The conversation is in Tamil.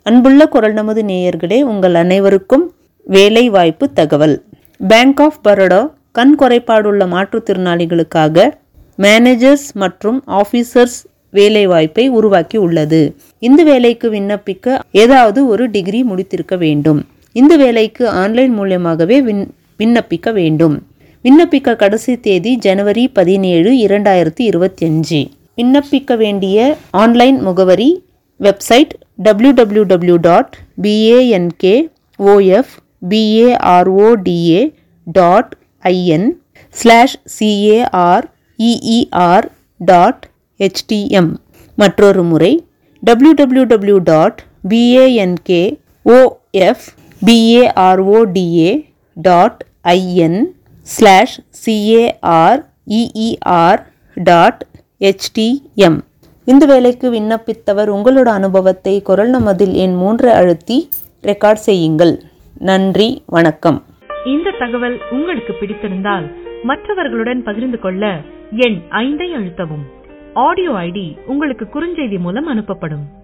அன்புள்ள குரல் நமது நேயர்களே உங்கள் அனைவருக்கும் வேலை வாய்ப்பு தகவல் பேங்க் ஆஃப் பரோடா கண் குறைபாடுள்ள மாற்றுத்திறனாளிகளுக்காக மேனேஜர்ஸ் மற்றும் ஆஃபீஸர்ஸ் வேலை வாய்ப்பை உருவாக்கி உள்ளது இந்த வேலைக்கு விண்ணப்பிக்க ஏதாவது ஒரு டிகிரி முடித்திருக்க வேண்டும் இந்த வேலைக்கு ஆன்லைன் மூலியமாகவே விண் விண்ணப்பிக்க வேண்டும் விண்ணப்பிக்க கடைசி தேதி ஜனவரி பதினேழு இரண்டாயிரத்தி இருபத்தி அஞ்சு விண்ணப்பிக்க வேண்டிய ஆன்லைன் முகவரி website W W W dot B A N K O F B A R O D A dot I N slash C A R E E R dot H T M மற்றொரு முறை W W W dot B A N K O F B A R O D A dot I N slash C A R E E R dot H T M இந்த வேலைக்கு விண்ணப்பித்தவர் உங்களோட அனுபவத்தை குரல் நமதில் எண் மூன்று அழுத்தி ரெக்கார்ட் செய்யுங்கள் நன்றி வணக்கம் இந்த தகவல் உங்களுக்கு பிடித்திருந்தால் மற்றவர்களுடன் பகிர்ந்து கொள்ள எண் ஐந்தை அழுத்தவும் ஆடியோ ஐடி உங்களுக்கு குறுஞ்செய்தி மூலம் அனுப்பப்படும்